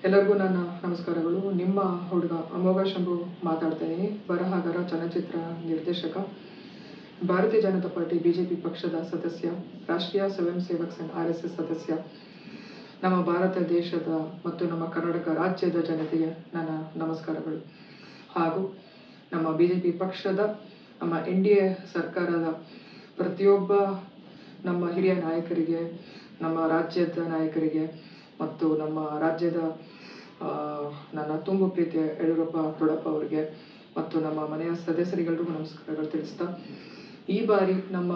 ಎಲ್ಲರಿಗೂ ನನ್ನ ನಮಸ್ಕಾರಗಳು ನಿಮ್ಮ ಹುಡುಗ ಅಮೋಘ ಶಂಭು ಮಾತಾಡ್ತಾ ಇದ್ದೀನಿ ಬರಹಗಾರ ಚಲನಚಿತ್ರ ನಿರ್ದೇಶಕ ಭಾರತೀಯ ಜನತಾ ಪಾರ್ಟಿ ಬಿಜೆಪಿ ಪಕ್ಷದ ಸದಸ್ಯ ರಾಷ್ಟ್ರೀಯ ಸ್ವಯಂ ಸೇವಕ್ ಸಂಘ ಆರ್ ಎಸ್ ಎಸ್ ಸದಸ್ಯ ನಮ್ಮ ಭಾರತ ದೇಶದ ಮತ್ತು ನಮ್ಮ ಕರ್ನಾಟಕ ರಾಜ್ಯದ ಜನತೆಗೆ ನನ್ನ ನಮಸ್ಕಾರಗಳು ಹಾಗೂ ನಮ್ಮ ಬಿ ಜೆ ಪಿ ಪಕ್ಷದ ನಮ್ಮ ಎನ್ ಡಿ ಎ ಸರ್ಕಾರದ ಪ್ರತಿಯೊಬ್ಬ ನಮ್ಮ ಹಿರಿಯ ನಾಯಕರಿಗೆ ನಮ್ಮ ರಾಜ್ಯದ ನಾಯಕರಿಗೆ ಮತ್ತು ನಮ್ಮ ರಾಜ್ಯದ ಆ, ನನ್ನ ತುಂಬು ಪ್ರೀತಿಯ ಯಡಿಯೂರಪ್ಪ ದೊಡ್ಡಪ್ಪ ಅವರಿಗೆ ಮತ್ತು ನಮ್ಮ ಮನೆಯ ಸದಸ್ಯರಿಗೆಲ್ಲರಿಗೂ ನಮಸ್ಕಾರಗಳು ತಿಳಿಸ್ತಾ ಈ ಬಾರಿ ನಮ್ಮ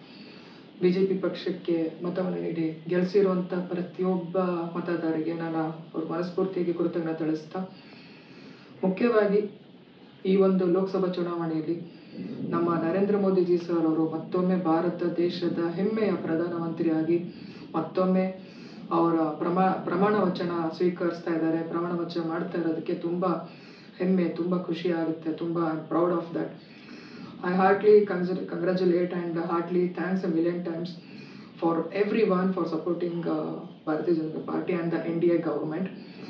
ಬಿ ಜೆ ಪಿ ಪಕ್ಷಕ್ಕೆ ಮತವನ್ನು ನೀಡಿ ಗೆಲ್ಲಿಸಿರುವಂಥ ಪ್ರತಿಯೊಬ್ಬ ಮತದಾರರಿಗೆ ನಾನು ಅವ್ರ ಮನಸ್ಫೂರ್ತಿಯಾಗಿ ಕೃತಜ್ಞತೆ ತಿಳಿಸ್ತಾ ಮುಖ್ಯವಾಗಿ ಈ ಒಂದು ಲೋಕಸಭಾ ಚುನಾವಣೆಯಲ್ಲಿ ನಮ್ಮ ನರೇಂದ್ರ ಮೋದಿಜಿ ಸರ್ ಅವರು ಮತ್ತೊಮ್ಮೆ ಭಾರತ ದೇಶದ ಹೆಮ್ಮೆಯ ಪ್ರಧಾನಮಂತ್ರಿಯಾಗಿ ಮತ್ತೊಮ್ಮೆ ಅವರ ಪ್ರಮಾ ಪ್ರಮಾಣ ವಚನ ಸ್ವೀಕರಿಸ್ತಾ ಇದ್ದಾರೆ ಪ್ರಮಾಣ ವಚನ ಮಾಡ್ತಾ ಇರೋದಕ್ಕೆ ತುಂಬ ಹೆಮ್ಮೆ ತುಂಬ ಖುಷಿ ಆಗುತ್ತೆ ತುಂಬ I proud of that I heartly congratulate and heartly thanks a million times for every one for supporting Bharatiya Janata party and the N D A government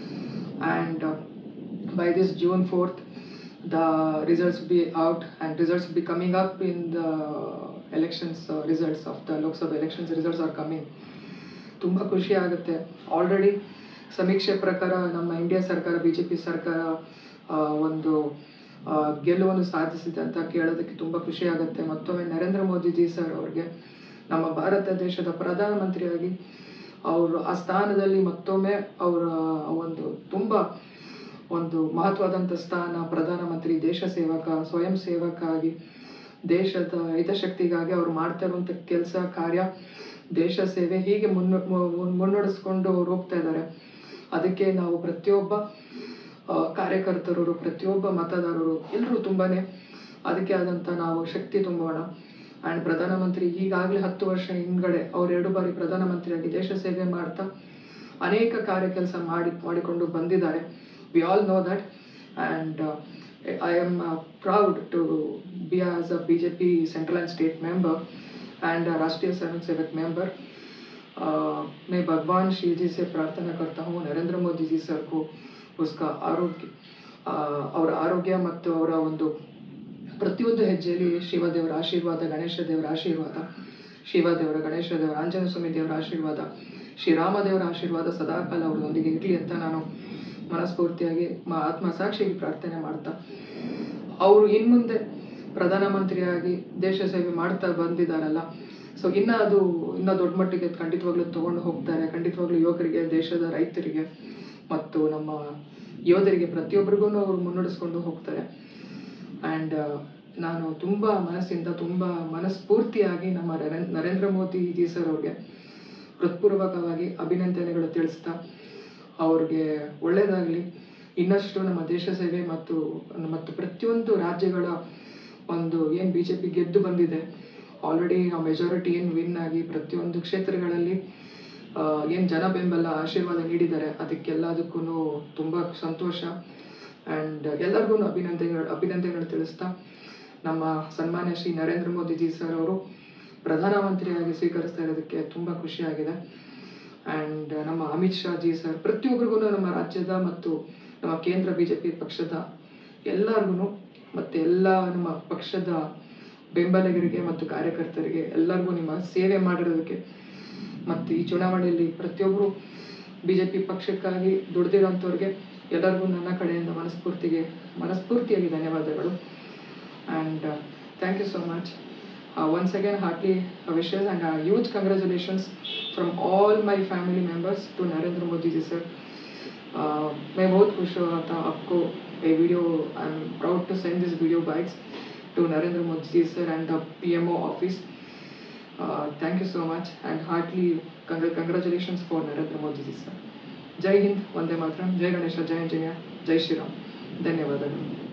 and uh, by this June 4th, the results will be out and results will be coming up in the elections uh, results of the Lok Sabha elections results are coming. ತುಂಬ ಖುಷಿ ಆಗುತ್ತೆ already ಸಮೀಕ್ಷೆ ಪ್ರಕಾರ ನಮ್ಮ India ಸರ್ಕಾರ B J P ಸರ್ಕಾರ ಆ, ಒಂದು ಆ, ಗೆಲುವನ್ನು ಸಾಧಿಸಿದೆ ಅಂತ ಕೇಳೋದಕ್ಕೆ ತುಂಬ ಖುಷಿ ಆಗುತ್ತೆ ಮತ್ತೊಮ್ಮೆ ನರೇಂದ್ರ ಮೋದಿಜಿ ಸರ್ ಅವ್ರಿಗೆ ನಮ್ಮ ಭಾರತ ದೇಶದ ಪ್ರಧಾನಮಂತ್ರಿಯಾಗಿ ಅವರು ಆ ಸ್ಥಾನದಲ್ಲಿ ಮತ್ತೊಮ್ಮೆ ಅವರ ಒಂದು ತುಂಬ ಒಂದು ಮಹತ್ವದಂಥ ಸ್ಥಾನ ಪ್ರಧಾನಮಂತ್ರಿ ದೇಶ ಸೇವಕ ಸ್ವಯಂ ಸೇವಕ ಆಗಿ ದೇಶದ ಹಿತಶಕ್ತಿಗಾಗಿ ಅವ್ರು ಮಾಡ್ತಾ ಇರುವಂಥ ಕೆಲಸ ಕಾರ್ಯ ದೇಶ ಸೇವೆ ಹೀಗೆ ಮುನ್ನ ಮು- ಮುನ್ನಡೆಸ್ಕೊಂಡು ಅವ್ರು ಹೋಗ್ತಾ ಇದ್ದಾರೆ ಅದಕ್ಕೆ ನಾವು ಪ್ರತಿಯೊಬ್ಬ ಆ, ಕಾರ್ಯಕರ್ತರು ಪ್ರತಿಯೊಬ್ಬ ಮತದಾರರು ಎಲ್ಲರೂ ತುಂಬಾನೇ ಅದಕ್ಕೆ ಆದಂಥ ನಾವು ಶಕ್ತಿ ತುಂಬೋಣ ಆ್ಯಂಡ್ ಪ್ರಧಾನಮಂತ್ರಿ ಈಗಾಗಲೇ ಹತ್ತು ವರ್ಷ ಹಿಂದ್ಗಡೆ ಅವ್ರು ಎರಡು ಬಾರಿ ಪ್ರಧಾನಮಂತ್ರಿಯಾಗಿ ದೇಶ ಸೇವೆ ಮಾಡ್ತಾ ಅನೇಕ ಕಾರ್ಯ ಕೆಲಸ ಮಾಡಿ ಮಾಡಿಕೊಂಡು ಬಂದಿದ್ದಾರೆ we all know that and I am proud to be as a B J P central and state member and Rashtriya Swayam सेवक मेंबर मैं भगवान शिव जी से प्रार्थना करता हूँ नरेंद्र मोदी जी सर को उसका ಆರೋಗ್ಯ ಆ, ಅವರ ಆರೋಗ್ಯ ಮತ್ತು ಅವರ ಒಂದು ಪ್ರತಿಯೊಂದು ಹೆಜ್ಜೆಯಲ್ಲಿ ಶಿವದೇವರ ಆಶೀರ್ವಾದ ಗಣೇಶ ದೇವರ ಆಶೀರ್ವಾದ ಶಿವದೇವರ ಗಣೇಶ ದೇವರ ಆಂಜನೇಯ ಸ್ವಾಮಿ ದೇವರ ಆಶೀರ್ವಾದ ಶ್ರೀರಾಮದೇವರ ಆಶೀರ್ವಾದ ಸದಾಕಾಲ ಅವರೊಂದಿಗೆ ಇರಲಿ ಅಂತ ನಾನು ಮನಸ್ಫೂರ್ತಿಯಾಗಿ ಮ ಆತ್ಮಸಾಕ್ಷಿಯಾಗಿ ಪ್ರಾರ್ಥನೆ ಮಾಡ್ತಾ ಅವರು ಇನ್ಮುಂದೆ ಪ್ರಧಾನಮಂತ್ರಿಯಾಗಿ ದೇಶ ಸೇವೆ ಮಾಡ್ತಾ ಬಂದಿದ್ದಾರಲ್ಲ ಸೊ ಇನ್ನ ಅದು ಇನ್ನ ದೊಡ್ಡ ಮಟ್ಟಿಗೆ ಖಂಡಿತವಾಗ್ಲೂ ತಗೊಂಡು ಹೋಗ್ತಾರೆ ಖಂಡಿತವಾಗ್ಲೂ ಯುವಕರಿಗೆ ದೇಶದ ರೈತರಿಗೆ ಮತ್ತು ನಮ್ಮ ಯೋಧರಿಗೆ ಪ್ರತಿಯೊಬ್ಬರಿಗೂ ಅವರು ಮುನ್ನಡೆಸ್ಕೊಂಡು ಹೋಗ್ತಾರೆ ಆ್ಯಂಡ್ ನಾನು ತುಂಬ ಮನಸ್ಸಿಂದ ತುಂಬ ಮನಸ್ಫೂರ್ತಿಯಾಗಿ ನಮ್ಮ ನರೇಂದ್ರ ನರೇಂದ್ರ ಮೋದಿ ಜಿ ಸರ್ ಅವ್ರಿಗೆ ಹೃತ್ಪೂರ್ವಕವಾಗಿ ಅಭಿನಂದನೆಗಳು ತಿಳಿಸ್ತಾ ಅವ್ರಿಗೆ ಒಳ್ಳೆಯದಾಗಲಿ ಇನ್ನಷ್ಟು ನಮ್ಮ ದೇಶ ಸೇವೆ ಮತ್ತು ಮತ್ತು ಪ್ರತಿಯೊಂದು ರಾಜ್ಯಗಳ ಒಂದು ಏನು ಬಿ ಜೆ ಪಿ ಗೆದ್ದು ಬಂದಿದೆ ಆಲ್ರೆಡಿ ಆ ಮೆಜಾರಿಟಿ ಏನು ವಿನ್ ಆಗಿ ಪ್ರತಿಯೊಂದು ಕ್ಷೇತ್ರಗಳಲ್ಲಿ ಏನು ಜನ ಬೆಂಬಲ ಆಶೀರ್ವಾದ ನೀಡಿದ್ದಾರೆ ಅದಕ್ಕೆಲ್ಲದಕ್ಕೂ ತುಂಬ ಸಂತೋಷ ಆ್ಯಂಡ್ ಎಲ್ಲರಿಗೂ ಅಭಿನಂದನೆಗಳು ಅಭಿನಂದನೆಗಳು ತಿಳಿಸ್ತಾ ನಮ್ಮ ಸನ್ಮಾನ್ಯ ಶ್ರೀ ನರೇಂದ್ರ ಮೋದಿಜಿ ಸರ್ ಅವರು ಪ್ರಧಾನಮಂತ್ರಿಯಾಗಿ ಸ್ವೀಕರಿಸ್ತಾ ಇರೋದಕ್ಕೆ ತುಂಬ ಖುಷಿಯಾಗಿದೆ ಆ್ಯಂಡ್ ನಮ್ಮ ಅಮಿತ್ ಶಾ ಜಿ ಸರ್ ಪ್ರತಿಯೊಬ್ಬರಿಗೂ ನಮ್ಮ ರಾಜ್ಯದ ಮತ್ತು ನಮ್ಮ ಕೇಂದ್ರ ಬಿ ಜೆ ಪಿ ಪಕ್ಷದ ಎಲ್ಲರಿಗೂ ಮತ್ತು ಎಲ್ಲ ನಮ್ಮ ಪಕ್ಷದ ಬೆಂಬಲಿಗರಿಗೆ ಮತ್ತು ಕಾರ್ಯಕರ್ತರಿಗೆ ಎಲ್ಲರಿಗೂ ನಿಮ್ಮ ಸೇವೆ ಮಾಡಿರೋದಕ್ಕೆ ಮತ್ತು ಈ ಚುನಾವಣೆಯಲ್ಲಿ ಪ್ರತಿಯೊಬ್ಬರು ಬಿ ಜೆ ಪಿ ಪಕ್ಷಕ್ಕಾಗಿ ದುಡ್ದಿರೋಂಥವ್ರಿಗೆ ಎಲ್ಲರಿಗೂ ನನ್ನ ಕಡೆಯಿಂದ ಮನಸ್ಫೂರ್ತಿಗೆ ಮನಸ್ಫೂರ್ತಿಯಾಗಿ ಧನ್ಯವಾದಗಳು and thank you so much once again heartly wishes and huge congratulations from all my family members to Narendra Modi ji sir मैं बहुत खुश हुआ था आपको ये video I am proud to send this video bytes to Narendra Modi ji sir and the PMO office. Uh, thank you so much and heartily congr- congratulations for Narendra Modi ji sir. Jai Hind Vande Mataram ಜೈ ಗಣೇಶ ಜೈ ಆಂಜನೇಯ ಜೈ ಶ್ರೀರಾಮ್ ಧನ್ಯವಾದಗಳು